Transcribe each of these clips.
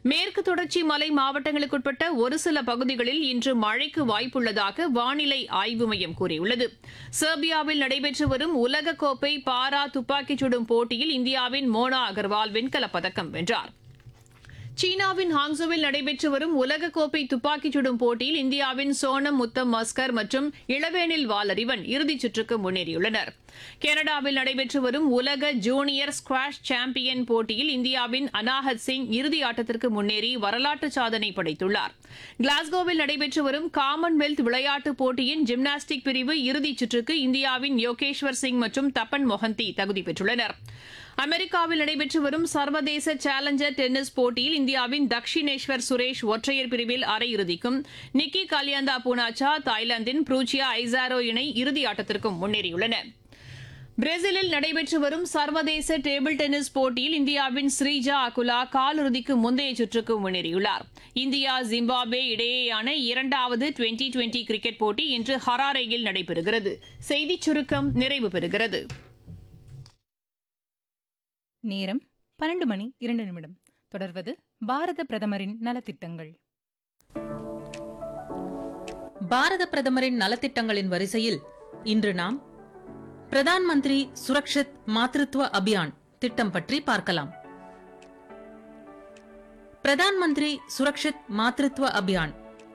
மேற்கு தொடர்ச்சி மலை மாவட்டங்களுக்குட்பட்ட ஒரு சில பகுதிகளில் இன்று மழைக்கு வாய்ப்புள்ளதாக வானிலை ஆய்வு மையம் கூறியுள்ளது செர்பியாவில் நடைபெற்று வரும் உலகக்கோப்பை பாரா துப்பாக்கிச் சுடும் போட்டியில் இந்தியாவின் மோனா அகர்வால் வெண்கலப் பதக்கம் வென்றார் சீனாவின் ஹாங்ஸோவில் நடைபெற்று வரும் உலகக்கோப்பை துப்பாக்கிச் சுடும் போட்டியில் இந்தியாவின் சோனம் முத்தம் மஸ்கர் மற்றும் இளவேனில் வாலறிவன் இறுதிச் சுற்றுக்கு முன்னேறியுள்ளனர் கனடாவில் நடைபெற்று வரும் உலக ஜூனியர் ஸ்குவாஷ் சாம்பியன் போட்டியில் இந்தியாவின் அனாஹத் சிங் இறுதி ஆட்டத்திற்கு முன்னேறி வரலாற்று சாதனை படைத்துள்ளார் கிளாஸ்கோவில் நடைபெற்று வரும் காமன்வெல்த் விளையாட்டுப் போட்டியின் ஜிம்னாஸ்டிக் பிரிவு இறுதிச் சுற்றுக்கு இந்தியாவின் யோகேஸ்வர் சிங் மற்றும் தப்பன் மொஹந்தி தகுதி பெற்றுள்ளனர் அமெரிக்காவில் நடைபெற்று வரும் சர்வதேச சேலஞ்சர் டென்னிஸ் போட்டியில் இந்தியாவின் தக்ஷினேஸ்வர் சுரேஷ் ஒற்றையர் பிரிவில் அரையிறுதிக்கும் நிக்கி கலியந்தா பூனாச்சா தாய்லாந்தின் ப்ரூச்சியா ஐசாரோ இணை இறுதி ஆட்டத்திற்கும் முன்னேறியுள்ளன பிரேசிலில் நடைபெற்று வரும் சர்வதேச டேபிள் டென்னிஸ் போட்டியில் இந்தியாவின் ஸ்ரீஜா அகுலா காலிறுதிக்கு முந்தைய சுற்றுக்கு முன்னேறியுள்ளார் இந்தியா ஜிம்பாப்வே இடையேயான இரண்டாவது டுவெண்டி டுவெண்டி கிரிக்கெட் போட்டி இன்று ஹராரேயில் நடைபெறுகிறது செய்திச் சுருக்கம் நிறைவு பெறுகிறது நேரம் பன்னெண்டு மணி இரண்டு நிமிடம் தொடர்வது பாரத பிரதமரின் நலத்திட்டங்கள் பாரத பிரதமரின் நலத்திட்டங்களின் வரிசையில் இன்று நாம் பிரதான் மந்திரி சுரக்ஷித் மாத்ருத்வ அபியான் திட்டம் பற்றி பார்க்கலாம் பிரதான் மந்திரி சுரக்ஷித் மாத்ருத்வ அபியான்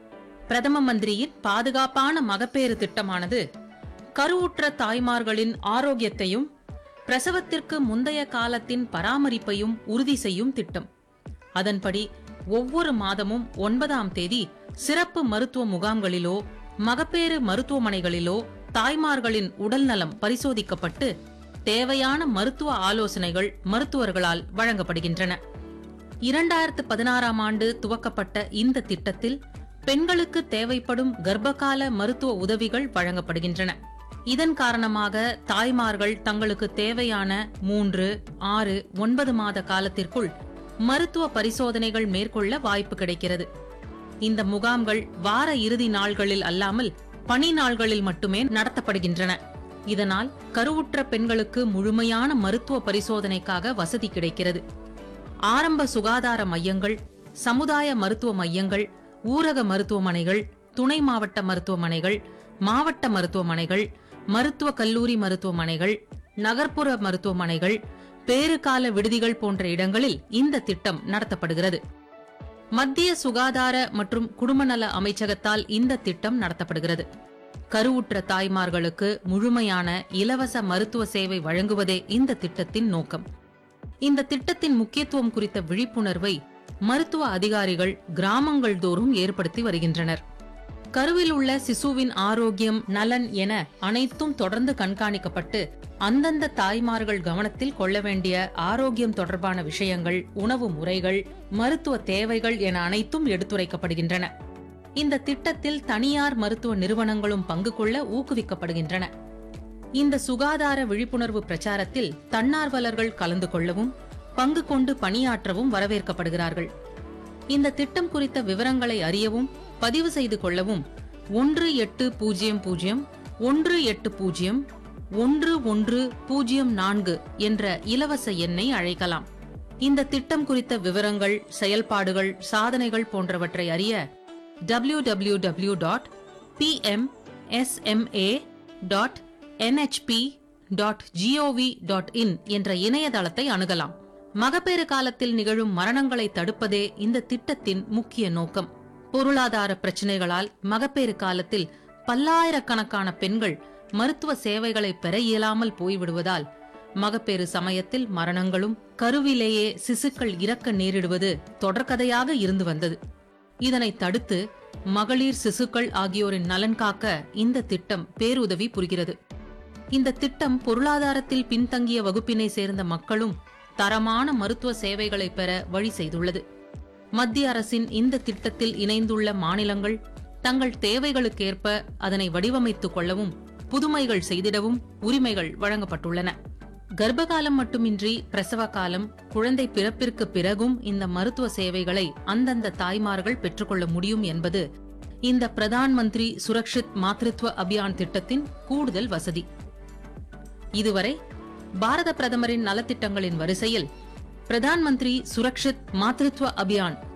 பிரதம மந்திரியின் பாதுகாப்பான மகப்பேறு திட்டமானது கருவுற்ற தாய்மார்களின் ஆரோக்கியத்தையும் பிரசவத்திற்கு முந்தைய காலத்தின் பராமரிப்பையும் உறுதி செய்யும் திட்டம் அதன்படி ஒவ்வொரு மாதமும் ஒன்பதாம் தேதி சிறப்பு மருத்துவ முகாம்களிலோ மகப்பேறு மருத்துவமனைகளிலோ தாய்மார்களின் உடல்நலம் பரிசோதிக்கப்பட்டு தேவையான மருத்துவ ஆலோசனைகள் மருத்துவர்களால் வழங்கப்படுகின்றன இரண்டாயிரத்து பதினாறாம் ஆண்டு துவக்கப்பட்ட இந்த திட்டத்தில் பெண்களுக்கு தேவைப்படும் கர்ப்பகால மருத்துவ உதவிகள் வழங்கப்படுகின்றன இதன் காரணமாக தாய்மார்கள் தங்களுக்கு தேவையான மூன்று ஆறு ஒன்பது மாத காலத்திற்குள் மருத்துவ பரிசோதனைகள் மேற்கொள்ள வாய்ப்பு கிடைக்கிறது இந்த முகாம்கள் வார இறுதி நாள்களில் அல்லாமல் பணி நாள்களில் மட்டுமே நடத்தப்படுகின்றன இதனால் கருவுற்ற பெண்களுக்கு முழுமையான மருத்துவ பரிசோதனைக்காக வசதி கிடைக்கிறது ஆரம்ப சுகாதார மையங்கள் சமுதாய மருத்துவ மையங்கள் ஊரக மருத்துவமனைகள் துணை மாவட்ட மருத்துவமனைகள் மாவட்ட மருத்துவமனைகள் மருத்துவ கல்லூரி மருத்துவமனைகள் நகர்ப்புற மருத்துவமனைகள் பேறுகால விடுதிகள் போன்ற இடங்களில் இந்த திட்டம் நடத்தப்படுகிறது மத்திய சுகாதார மற்றும் குடும்பநல அமைச்சகத்தால் இந்த திட்டம் நடத்தப்படுகிறது கருவுற்ற தாய்மார்களுக்கு முழுமையான இலவச மருத்துவ சேவை வழங்குவதே இந்த திட்டத்தின் நோக்கம் இந்த திட்டத்தின் முக்கியத்துவம் குறித்த விழிப்புணர்வை மருத்துவ அதிகாரிகள் கிராமங்கள் தோறும் ஏற்படுத்தி வருகின்றனர் கருவில் உள்ள சிசுவின் ஆரோக்கியம் நலன் என அனைத்தும் தொடர்ந்து கண்காணிக்கப்பட்டு அந்தந்த தாய்மார்கள் கவனத்தில் கொள்ள வேண்டிய ஆரோக்கியம் தொடர்பான விஷயங்கள் உணவு முறைகள் மருத்துவ தேவைகள் என அனைத்தும் எடுத்துரைக்கப்படுகின்றன இந்த திட்டத்தில் தனியார் மருத்துவ நிறுவனங்களும் பங்கு கொள்ள ஊக்குவிக்கப்படுகின்றன இந்த சுகாதார விழிப்புணர்வு பிரச்சாரத்தில் தன்னார்வலர்கள் கலந்து கொள்ளவும் பங்கு கொண்டு பணியாற்றவும் வரவேற்கப்படுகிறார்கள் இந்த திட்டம் குறித்த விவரங்களை அறியவும் பதிவு செய்து கொள்ளவும் ஒன்று எட்டு பூஜ்ஜியம் பூஜ்ஜியம் ஒன்று எட்டு பூஜ்ஜியம் ஒன்று ஒன்று பூஜ்ஜியம் நான்கு என்ற இலவச எண்ணை அழைக்கலாம் இந்த திட்டம் குறித்த விவரங்கள் செயல்பாடுகள் சாதனைகள் போன்றவற்றை அறிய W W W dot PMSMA dot NHP dot GOV dot in என்ற இணையதளத்தை அணுகலாம் மகப்பேறு காலத்தில் நிகழும் மரணங்களை தடுப்பதே இந்த திட்டத்தின் முக்கிய நோக்கம் பொருளாதார பிரச்சினைகளால் மகப்பேறு காலத்தில் பல்லாயிரக்கணக்கான பெண்கள் மருத்துவ சேவைகளை பெற இயலாமல் போய்விடுவதால் மகப்பேறு சமயத்தில் மரணங்களும் கருவிலேயே சிசுக்கள் இறக்க நேரிடுவது தொடர்கதையாக இருந்து வந்தது இதனை தடுத்து மகளிர் சிசுக்கள் ஆகியோரின் நலன் காக்க இந்த திட்டம் பேருதவி புரிகிறது இந்த திட்டம் பொருளாதாரத்தில் பின்தங்கிய வகுப்பினை சேர்ந்த மக்களும் தரமான மருத்துவ சேவைகளை பெற வழி செய்துள்ளது மத்திய அரசின் இந்த திட்டத்தில் இணைந்துள்ள மாநிலங்கள் தங்கள் தேவைகளுக்கேற்ப அதனை வடிவமைத்துக் கொள்ளவும் புதுமைகள் செய்திடவும் உரிமைகள் வழங்கப்பட்டுள்ளன கர்ப்பகாலம் மட்டுமின்றி பிரசவ காலம் குழந்தை பிறப்பிற்கு பிறகும் இந்த மருத்துவ சேவைகளை அந்தந்த தாய்மார்கள் பெற்றுக்கொள்ள முடியும் என்பது இந்த பிரதான் மந்திரி சுரக்ஷித் மாத்ருத்வ அபியான் திட்டத்தின் கூடுதல் வசதி இதுவரை பாரத பிரதமரின் நலத்திட்டங்களின் வரிசையில் பிரதான் மந்திரி சுரக்ஷித் மாத்ருத்வ அபியான்